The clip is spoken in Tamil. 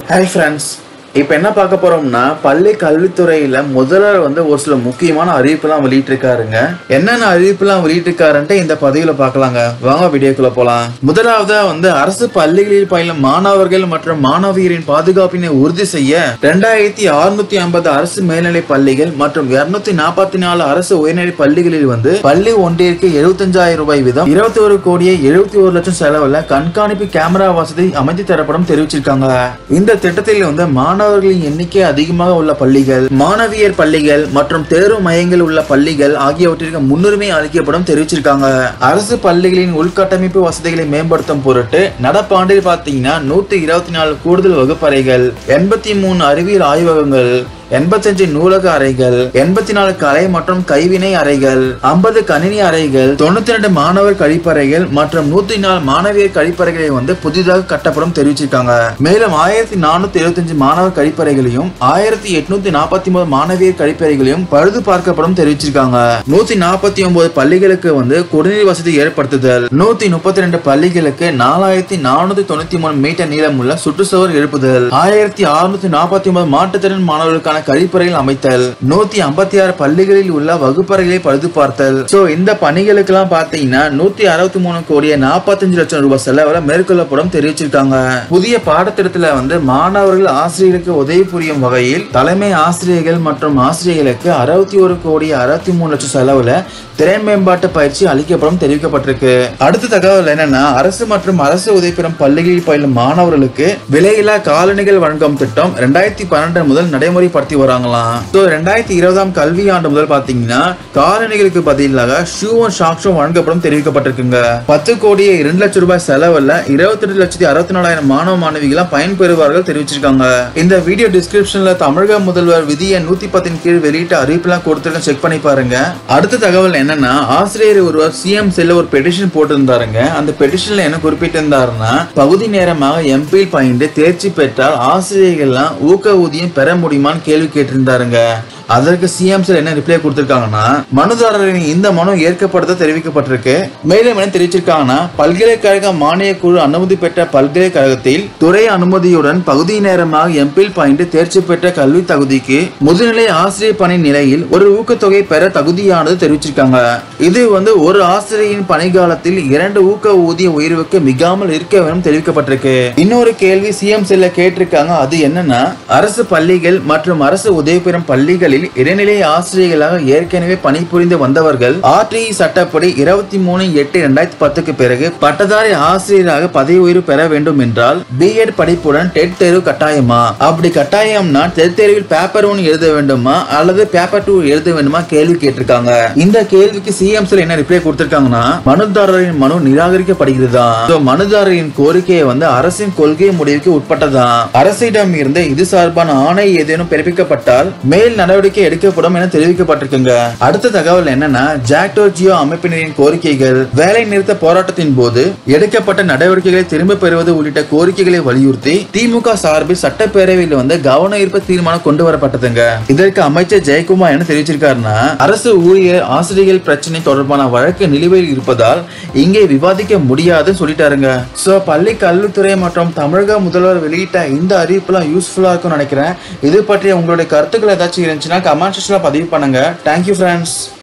ஹாய் ஃப்ரெண்ட்ஸ் இப்போ என்ன பார்க்க போறோம்னா பள்ளி கல்வித்துறையில முதல்வர் வந்து ஒரு சில முக்கியமான அறிவிப்புலாம் வெளியிட்டிருக்காருங்க என்னென்ன அறிவிப்புலாம் வெளியிட்டிருக்காருன்ட்டு இந்த பதிவுல பார்க்கலாங்க வாங்க வீடியோக்குள்ள போலாம் முதலாவதா வந்து அரசு பள்ளிகளில் பயிலும் மாணவர்கள் மற்றும் மாணவியரின் பாதுகாப்பினை உறுதி செய்ய ரெண்டாயிரத்தி அறுநூத்தி ஐம்பது அரசு மேல்நிலை பள்ளிகள் மற்றும் இருநூத்தி நாற்பத்தி நாலு அரசு உயர்நிலை பள்ளிகளில் வந்து பள்ளி ஒன்றிற்கு எழுபத்தஞ்சாயிரம் ரூபாய் வீதம் இருபத்தி ஒரு கோடியே எழுபத்தி ஒரு லட்சம் செலவுல கண்காணிப்பு கேமரா வசதி அமைத்து தரப்படும் தெரிவிச்சிருக்காங்க இந்த திட்டத்தில் வந்து மாணவர்களின் எண்ணிக்கை அதிகமாக உள்ள பள்ளிகள் மாணவியர் பள்ளிகள் மற்றும் தேர்வு மையங்கள் உள்ள பள்ளிகள் ஆகியவற்றிற்கு முன்னுரிமை அளிக்கப்படும் தெரிவிச்சிருக்காங்க அரசு பள்ளிகளின் உள்கட்டமைப்பு வசதிகளை மேம்படுத்தும் பொருட்டு நடப்பாண்டில் பாத்தீங்கன்னா நூத்தி இருபத்தி நாலு கூடுதல் வகுப்பறைகள் எண்பத்தி மூணு அறிவியல் ஆய்வகங்கள் எண்பத்தஞ்சு நூலக அறைகள் எண்பத்தி நாலு கலை மற்றும் கைவினை அறைகள் ஐம்பது கணினி அறைகள் தொண்ணூத்தி ரெண்டு மாணவர் கழிப்பறைகள் மற்றும் நூத்தி நாலு மாணவியர் கழிப்பறைகளை வந்து புதிதாக கட்டப்படும் தெரிவிச்சிருக்காங்க மேலும் ஆயிரத்தி நானூத்தி எழுபத்தஞ்சு மாணவர் கழிப்பறைகளையும் ஆயிரத்தி எட்நூத்தி நாற்பத்தி ஒன்பது மாணவியர் கழிப்பறைகளையும் பழுது பார்க்கப்படும் தெரிவிச்சிருக்காங்க நூத்தி நாற்பத்தி ஒன்பது பள்ளிகளுக்கு வந்து குடிநீர் வசதி ஏற்படுத்துதல் நூத்தி முப்பத்தி ரெண்டு பள்ளிகளுக்கு நாலாயிரத்தி நானூத்தி தொண்ணூத்தி மூணு மீட்டர் நீளமுள்ள சுற்றுச்சுவர் எழுப்புதல் ஆயிரத்தி அறுநூத்தி நாற்பத்தி ஒன்பது மாற்றுத்திறன் மாணவர்களுக்கான கழிப்பறைகள் அமைத்தல் நூத்தி ஐம்பத்தி ஆறு பள்ளிகளில் உள்ள வகுப்பறைகளை பழுது பார்த்தல் சோ இந்த பணிகளுக்கு எல்லாம் பாத்தீங்கன்னா நூத்தி அறுபத்தி மூணு கோடியே நாற்பத்தஞ்சு லட்சம் ரூபாய் செலவுல மேற்கொள்ளப்படும் தெரிவிச்சிருக்காங்க புதிய பாடத்திட்டத்துல வந்து மாணவர்கள் ஆசிரியர்களுக்கு உதவி புரியும் வகையில் தலைமை ஆசிரியர்கள் மற்றும் ஆசிரியர்களுக்கு அறுபத்தி ஒரு கோடி அறுபத்தி மூணு லட்சம் செலவுல திறன் மேம்பாட்டு பயிற்சி அளிக்கப்படும் தெரிவிக்கப்பட்டிருக்கு அடுத்த தகவல் என்னன்னா அரசு மற்றும் அரசு உதவி பெறும் பள்ளிகளில் பயிலும் மாணவர்களுக்கு விலையில்லா காலணிகள் வழங்கும் திட்டம் ரெண்டாயிரத்தி பன்னெண்டு முதல் நடைமுறைப்படுத்தி வராங்களாம் ஸோ ரெண்டாயிரத்தி இருபதாம் கல்வி ஆண்டு முதல் பாத்தீங்கன்னா காலணிகளுக்கு பதிலாக ஷூவும் ஷாக்ஸும் வழங்கப்படும் தெரிவிக்கப்பட்டிருக்குங்க பத்து கோடியே இரண்டு லட்சம் ரூபாய் செலவுல இருபத்தி ரெண்டு லட்சத்தி அறுபத்தி நாலாயிரம் மாணவ மாணவிகளாம் பயன்பெறுவார்கள் தெரிவிச்சிருக்காங்க இந்த வீடியோ டிஸ்கிரிப்ஷன்ல தமிழக முதல்வர் விதியை நூத்தி பத்தின் கீழ் வெளியிட்ட அறிவிப்புலாம் கொடுத்துருக்கேன் செக் பண்ணி பாருங்க அடுத்த தகவல் என்னன்னா ஆசிரியர் ஒருவர் சிஎம் செல்ல ஒரு பெட்டிஷன் போட்டிருந்தாருங்க அந்த பெட்டிஷன்ல என்ன குறிப்பிட்டிருந்தாருன்னா பகுதி நேரமாக எம்பி பயின்று தேர்ச்சி பெற்றால் ஆசிரியர்கள்லாம் ஊக்க ஊதியம் பெற முடியுமான்னு கேள்வி கேட்டிருந்தாருங்க அதற்கு சிஎம் சார் என்ன ரிப்ளை கொடுத்திருக்காங்கன்னா மனுதாரரின் இந்த மனு ஏற்கப்படுத்த தெரிவிக்கப்பட்டிருக்கு மேலும் என்ன தெரிவிச்சிருக்காங்கன்னா பல்கலைக்கழக மானிய குழு அனுமதி பெற்ற பல்கலைக்கழகத்தில் துறை அனுமதியுடன் பகுதி நேரமாக எம்பில் பயின்று தேர்ச்சி பெற்ற கல்வி தகுதிக்கு முதுநிலை ஆசிரியர் பணி நிலையில் ஒரு ஊக்கத்தொகை பெற தகுதியானது தெரிவிச்சிருக்காங்க இது வந்து ஒரு ஆசிரியரின் பணிகாலத்தில் இரண்டு ஊக்க ஊதிய உயர்வுக்கு மிகாமல் இருக்க வேண்டும் தெரிவிக்கப்பட்டிருக்கு இன்னொரு கேள்வி சிஎம் செல்ல கேட்டிருக்காங்க அது என்னன்னா அரசு பள்ளிகள் மற்றும் அரசு உதவி பெறும் பள்ளிகளில் இடைநிலை ஆசிரியர்களாக ஏற்கனவே பணிபுரிந்து வந்தவர்கள் ஆர்டிஇ சட்டப்படி இருபத்தி மூணு எட்டு ரெண்டாயிரத்தி பத்துக்கு பிறகு பட்டதாரி ஆசிரியராக பதவி உயர்வு பெற வேண்டும் என்றால் பிஎட் படிப்புடன் டெட் தேர்வு கட்டாயமா அப்படி கட்டாயம்னா டெட் தேர்வில் பேப்பர் ஒன் எழுத வேண்டுமா அல்லது பேப்பர் டூ எழுத வேண்டுமா கேள்வி கேட்டிருக்காங்க இந்த கேள்விக்கு சிஎம் சார் என்ன ரிப்ளை கொடுத்திருக்காங்கன்னா மனுதாரரின் மனு நிராகரிக்கப்படுகிறதா So, மனுதாரரின் கோரிக்கையை வந்து அரசின் கொள்கை முடிவுக்கு உட்பட்டதான் அரசிடம் இருந்து இது சார்பான ஆணை ஏதேனும் பிறப்பிக்கப்பட்டால் மேல் நடவடிக்கை எடுக்கப்படும் என தெரிவிக்கப்பட்டிருக்குங்க அடுத்த தகவல் என்னன்னா ஜாக்டோ ஜியோ அமைப்பினரின் கோரிக்கைகள் வேலை நிறுத்த போராட்டத்தின் போது எடுக்கப்பட்ட நடவடிக்கைகளை திரும்ப பெறுவது உள்ளிட்ட கோரிக்கைகளை வலியுறுத்தி திமுக சார்பில் சட்டப்பேரவையில் வந்து கவன ஈர்ப்பு தீர்மானம் கொண்டு வரப்பட்டதுங்க இதற்கு அமைச்சர் ஜெயக்குமார் என்ன தெரிவிச்சிருக்காருன்னா அரசு ஊழியர் ஆசிரியர்கள் பிரச்சனை தொடர்பான வழக்கு நிலுவையில் இருப்பதால் இங்கே விவாதிக்க முடியாதுன்னு சொல்லிட்டாருங்க சோ பள்ளி கல்வித்துறை மற்றும் தமிழக முதல்வர் வெளியிட்ட இந்த அறிவிப்புலாம் யூஸ்ஃபுல்லா இருக்கும்னு நினைக்கிறேன் இது பற்றி உங்களுடைய கருத்துக்கள் ஏதாச்சும் இருந்துச்சுன்னா கமெண்ட் செக்ஷன்ல பதிவு பண்ணுங்க தேங்க்யூ ஃப்ரெண்ட்ஸ்